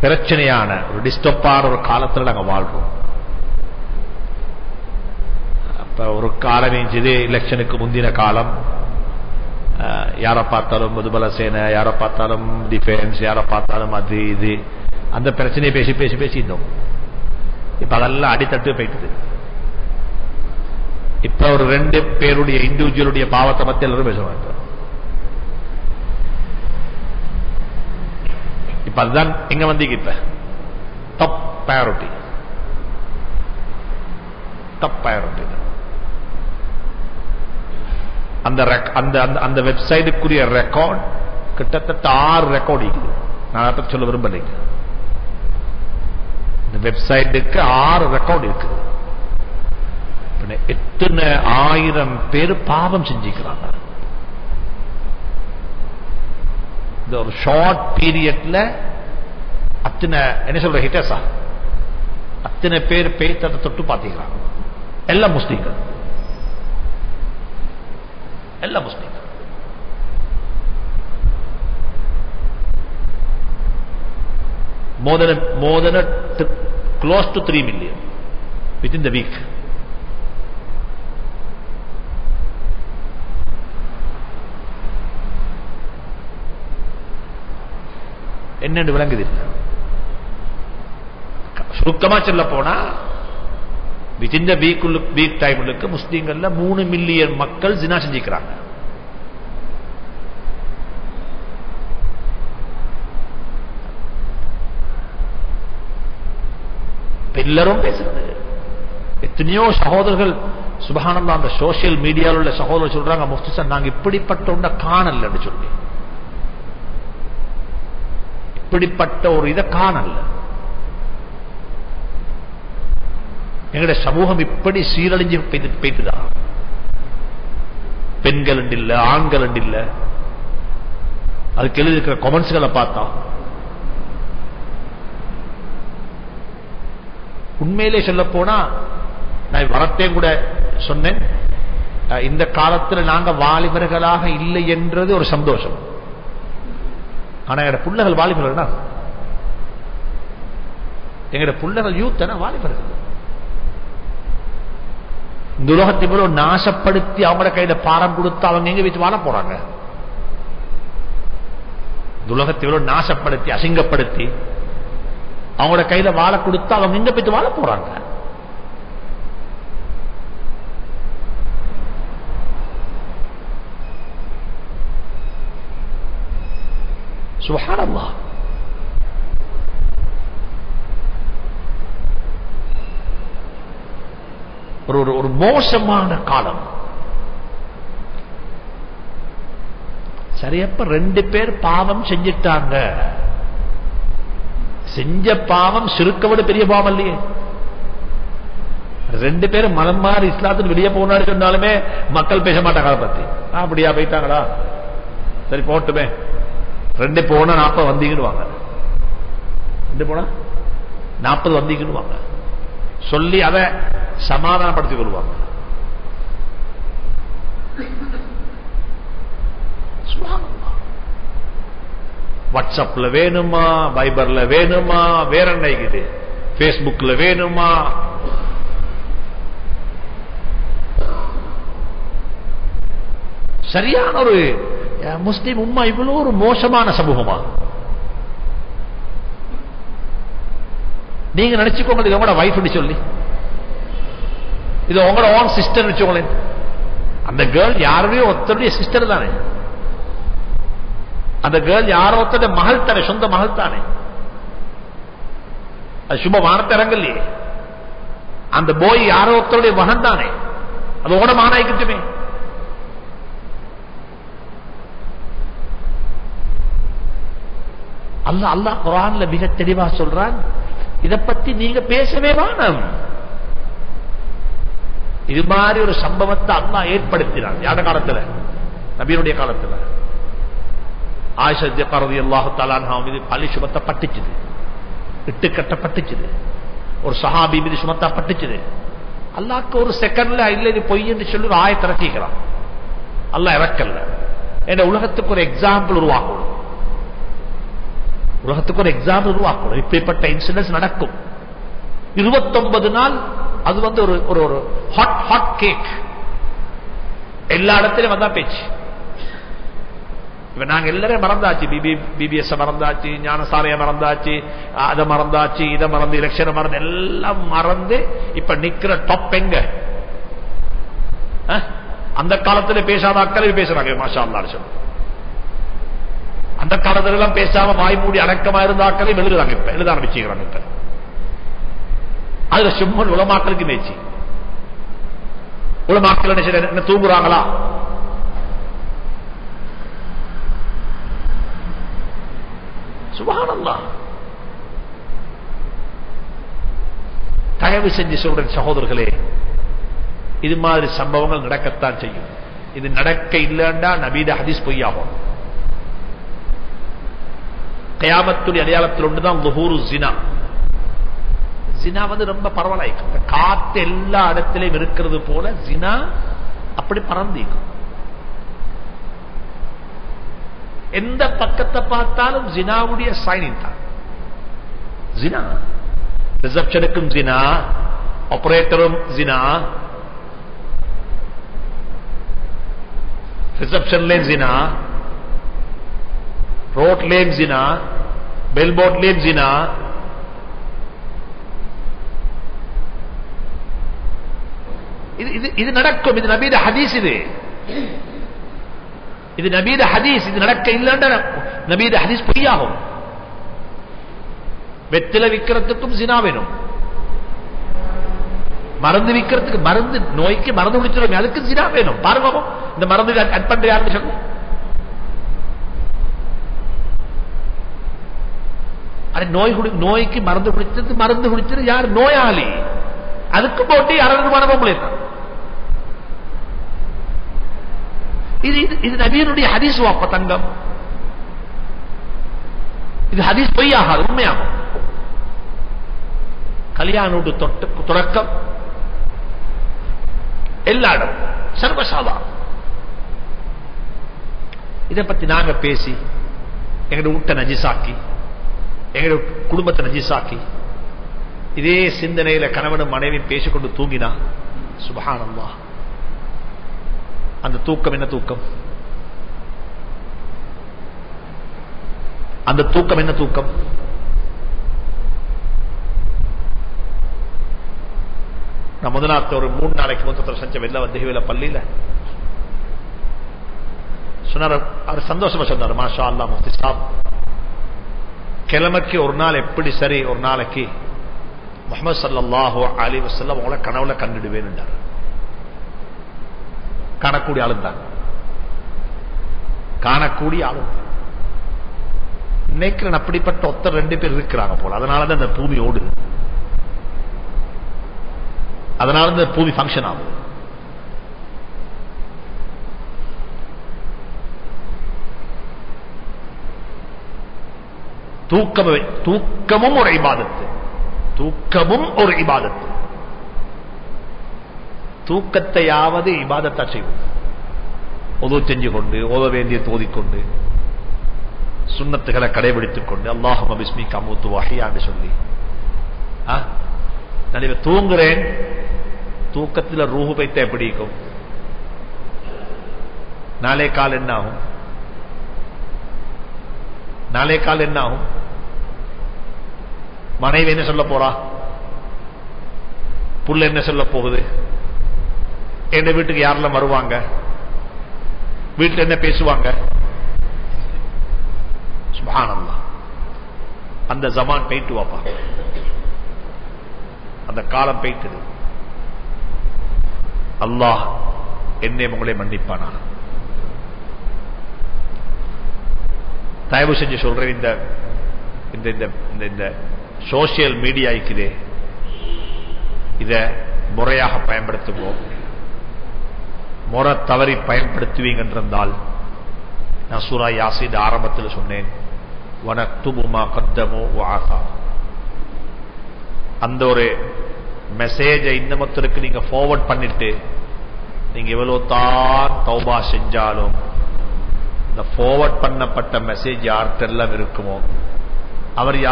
பிரச்சனையான ஒரு டிஸ்டர்பான ஒரு காலத்துல நாங்க வாழ்றோம் அப்ப ஒரு காலம் இது எலெக்ஷனுக்கு முந்தின காலம் அஹ், யாரை பார்த்தாலும் முதுபல சேனை யாரை பார்த்தாலும் டிஃபென்ஸ் யாரை பார்த்தாலும் அது இது அந்த பிரச்சனையை பேசி பேசி பேசி இருந்தோம் இப்ப அதெல்லாம் அடித்தட்டு போயிட்டுது இப்ப ஒரு ரெண்டு பேருடைய இண்டிவிஜுவலுடைய பாவத்தை பத்தி எல்லாரும் பேசுவாங்க இப்ப அதுதான் எங்க வந்தீங்க இப்ப டாப் priority டாப் priority அந்த rec- அந்த அந்த அந்த வெப்சைட்டுக்குரிய ரெக்கார்ட் கிட்டத்தட்ட ஆறு ரெக்கார்ட் இருக்குது நான் அதை சொல்ல விரும்பலைங்க இந்த வெப்சைட்டுக்கு ஆறு ரெக்கார்ட் இருக்குது பின்ன எத்தனை ஆயிரம் பேர் பாவம் செஞ்சுக்கிறாங்க இந்த ஒரு ஷார்ட் பீரியட்ல அத்தனை என்ன சொல்ற ஹிட்டஸா அத்தனை பேர் பேத்தத்தை தொட்டு பாத்தீங்கிறாங்க எல்லாம் முஸ்லீம்கள் எல்லாம் முஸ்லீம்கள் more than a, more than a t- close to 3 million within the week என்னென்று விளங்குது சுருக்கமா சொல்ல போனா வித்தின் த வீக் வீக் டைமுக்கு முஸ்லீம்கள்ல மூணு மில்லியன் மக்கள் ஜினா செஞ்சுக்கிறாங்க இப்ப எல்லாரும் பேசுறது எத்தனையோ சகோதரர்கள் சுபகானந்தா அந்த சோசியல் மீடியாவில் உள்ள சகோதரர் சொல்றாங்க முஃப்தி சார் நாங்க இப்படிப்பட்ட ஒன்றை காணலன்னு சொல்லி இப்படிப்பட்ட ஒரு இதை காணல எங்களுடைய சமூகம் இப்படி சீரழிஞ்சு போயிட்டு- போயிட்டுதான் பெண்கள் இல்ல ஆண்கள் இல்ல அதுக்கு எழுதி இருக்கிற கொமெண்ட்ஸ்களை பார்த்தா உண்மையிலே சொல்ல போனா நான் வரத்தையும் கூட சொன்னேன் அஹ், இந்த காலத்துல நாங்க வாலிபர்களாக இல்லை என்றது ஒரு சந்தோஷம் ஆனா எங்கட புள்ளகள் வாலிபர்கள்னா எங்கட புள்ளகள் யூத் வாலிபர்கள் இந்த உலகத்தை இவ்வளவு நாசப்படுத்தி அவங்களோட கையில பாரம் கொடுத்து அவங்க எங்க வச்சு வாழ போறாங்க இந்த உலகத்தை இவ்வளவு நாசப்படுத்தி அசிங்கப்படுத்தி அவங்களோட கையில வாழ கொடுத்து அவங்க எங்க போயிட்டு வாழ போறாங்க சுபஹானல்லாஹ் ஒரு ஒரு- ஒரு மோசமான காலம் சரியப்ப ரெண்டு பேர் பாவம் செஞ்சிட்டாங்க செஞ்ச பாவம் சிறுக்க விட பெரிய பாவம் இல்லையே ரெண்டு பேரும் மனம் மாறி இஸ்லாத்துக்கு வெளியே போனாரு சொன்னாலுமே மக்கள் பேச மாட்டாங்க அதை பத்தி ஆ, அப்படியா போயிட்டாங்களா சரி போட்டுமே ரெண்டு போனா நாற்பது வந்தீங்கன்னு ரெண்டு போனா நாற்பது வந்தீங்கன்னு சொல்லி அதை சமாதானப்படுத்திக் கொள்வாங்க சுப்ஹானல்லாஹ். வாட்ஸ்அப்ல வேணுமா வைபர்ல வேணுமா வேற என்ன இருக்குது பேஸ்புக்ல வேணுமா சரியான ஒரு அஹ், முஸ்லிம் உம்மா இவ்வளவு ஒரு மோசமான சமூகமா நீங்க நினைச்சுக்கோங்க இது உங்களோட வைஃப் சொல்லி இது உங்களோட ஓன் சிஸ்டர் வச்சுக்கோங்களேன் அந்த கேர்ள் யாருமே ஒருத்தருடைய சிஸ்டர் தானே அந்த கேர்ள் யாரோ ஒருத்தருடைய மகள் தானே சொந்த மகள் தானே அது சும்மா வானத்தை இறங்கலையே அந்த போய் யாரோ ஒருத்தருடைய மகன் தானே அது உங்களோட மகனாய்க்கட்டுமே அல்ல அல்லாஹ் குரான்ல மிக தெளிவா சொல்றான் இத பத்தி நீங்க பேசவே வேணாம் இது மாதிரி ஒரு சம்பவத்தை அல்லாஹ் ஏற்படுத்தினான் யார காலத்துல நபியனுடைய காலத்துல ஆயிஷா ஜப்பாரதி அல்லாஹு தாலான்ஹா மீது பள்ளி சுமத்த பட்டுச்சுது இட்டு கட்டப்பட்டுச்சுது ஒரு சஹாபி மீது சுமத்தா பட்டுச்சுது அல்லாஹ்க்கு ஒரு செகண்ட்ல இல்ல இது பொய் என்று சொல்லி ஒரு ஆயத்தை இறக்கிக்கிறான் அல்லாஹ் இறக்கல்ல என்ற உலகத்துக்கு ஒரு எக்ஸாம்பிள் உருவாக்கணும் உலகத்துக்கு ஒரு எக்ஸாம்பிள் உருவாக்கணும் இப்படிப்பட்ட இன்சிடென்ட்ஸ் நடக்கும் இருபத்தொன்பது நாள் அது வந்து ஒரு ஒரு ஒரு ஹாட் ஹாட் கேக் எல்லா இடத்திலும் வந்தா பேச்சு இப்ப நாங்க எல்லாரும் மறந்தாச்சு பிபி பிபிஎஸ் மறந்தாச்சு ஞானசாரைய மறந்தாச்சு அதை மறந்தாச்சு இதை மறந்து எலெக்ஷனை மறந்து எல்லாம் மறந்து இப்ப நிக்கிற டாப் எங்க அஹ்? அந்த காலத்துல பேசாத அக்கறை பேசுறாங்க மாஷா அல்லா சொல்லு அந்த காலத்துல எல்லாம் பேசாம வாய் மூடி அடக்கமா இருந்த ஆக்களை எழுதுறாங்க இப்ப எழுத ஆரம்பிச்சுக்கிறாங்க இப்ப அதுல சும்மன் உலமாக்களுக்கு மேய்ச்சி உலமாக்கள் என்ன செய்யறாங்க? என்ன தூங்குறாங்களா சுபஹானல்லாஹ் தயவு செஞ்சு சொல்றேன் சகோதரர்களே இது மாதிரி சம்பவங்கள் நடக்கத்தான் செய்யும் இது நடக்க இல்லைண்டா நபீத ஹதீஸ் பொய்யாகும் கயாமத்துடைய அடையாளத்தில் ஒன்றுதான் லுஹூரு ஜினா ஜினா வந்து ரொம்ப பரவலாயிக்கும் இந்த காத்து எல்லா இடத்திலையும் இருக்கிறது போல ஜினா அப்படி பறந்திக்கும் எந்த பக்கத்தை பார்த்தாலும் ஜினாவுடைய சைனிங் தான் ஜினா ரிசப்ஷனுக்கும் ஜினா ஆபரேட்டரும் ஜினா ரிசப்ஷன்லேயும் ஜினா ரோட்லேயும் ஜினா பெல் போர்ட்லேயும் ஜினா இது இது இது நடக்கும் இது நபீத ஹதீஸ் இது இது நபீத ஹதீஸ் இது நடக்க இல்லைன்ற நபீத ஹதீஸ் பொய்யாகும் வெத்தில விக்கிறதுக்கும் ஜினா வேணும் மருந்து விக்கிறதுக்கு மருந்து நோய்க்கு மருந்து குடிச்சிடும் அதுக்கு ஜினா வேணும் பாருங்க பாப்போம். இந்த மருந்து அட் பண்ற யாருன்னு சொல்லு அட நோய் குடி நோய்க்கு மருந்து குடிச்சது மருந்து குடிச்சது யார் நோயாளி அதுக்கு போட்டு அறநூறுமான பொம்பளை தான் இது இது இது நபியனுடைய ஹதீஸ் வாப்ப தங்கம் இது ஹதீஸ் பொய்யாகாது உண்மையாகும் கல்யாண வீட்டு தொட்டு தொடக்கம் எல்லா இடம் சர்வசாதாரணம் இதை பத்தி நாங்க பேசி எங்களுடைய வீட்டை நஜிசாக்கி எங்களுடைய குடும்பத்தை நஜிசாக்கி இதே சிந்தனையில கணவனும் மனைவி பேசிக்கொண்டு தூங்கினா சுபஹானல்லா அந்த தூக்கம் என்ன தூக்கம் அந்த தூக்கம் என்ன தூக்கம் நான் முதலாத்த ஒரு மூணு நாளைக்கு மொத்தத்தில் செஞ்ச வெள்ள வந்து பள்ளியில சொன்னார் அவர் சந்தோஷமா சொன்னார் மாஷா அல்லா முஃப்தி சாப் கிழமைக்கு ஒரு நாள் எப்படி சரி ஒரு நாளைக்கு முகமது சல்லாஹு அலி வசல்லம் உங்களை கனவுல கண்டுடுவேன் காணக்கூடிய ஆளும் தான் காணக்கூடிய ஆளும் நினைக்கிறேன் அப்படிப்பட்ட ஒத்தர் ரெண்டு பேர் இருக்கிறாங்க போல அதனாலதான் இந்த பூமி ஓடுது அதனால இந்த பூமி ஃபங்க்ஷன் ஆகும் தூக்கம் தூக்கமும் ஒரு இபாதத்து தூக்கமும் ஒரு இபாதத்து தூக்கத்தையாவது இபாதத்தா செய்வோம் உதவு செஞ்சு கொண்டு ஓத வேண்டிய தோதிக்கொண்டு சுண்ணத்துகளை கடைபிடித்துக் கொண்டு அல்லாஹம் பிஸ்மி கமூத்து வகையான்னு சொல்லி ஆ? நான் இப்ப தூங்குறேன் தூக்கத்தில் ரூஹு பைத்த எப்படி இருக்கும் நாளே கால் என்ன ஆகும் நாளே கால் என்ன ஆகும் மனைவி என்ன சொல்ல போறா புள்ள என்ன சொல்ல போகுது என் வீட்டுக்கு யாரெல்லாம் வருவாங்க வீட்டுல என்ன பேசுவாங்க சுபானல்லா அந்த ஜமான் போயிட்டு வாப்பா அந்த காலம் போயிட்டது அல்லாஹ் என்னை உங்களை மன்னிப்பானா தயவு செஞ்சு சொல்றேன் இந்த இந்த இந்த இந்த இந்த சோசியல் மீடியா இருக்குதே இத முறையாக பயன்படுத்துவோம் முறை தவறி பயன்படுத்துவீங்க என்றிருந்தால் நான் சூரா யாசின் ஆரம்பத்தில் சொன்னேன் வனத்துபுமா கத்தமோ வாகா அந்த ஒரு மெசேஜை இன்னமத்திற்கு நீங்க ஃபார்வர்ட் பண்ணிட்டு நீங்க எவ்வளவு தான் தௌபா செஞ்சாலும் இந்த ஃபார்வர்ட் பண்ணப்பட்ட மெசேஜ் யார்கிட்ட எல்லாம் இருக்குமோ அவர்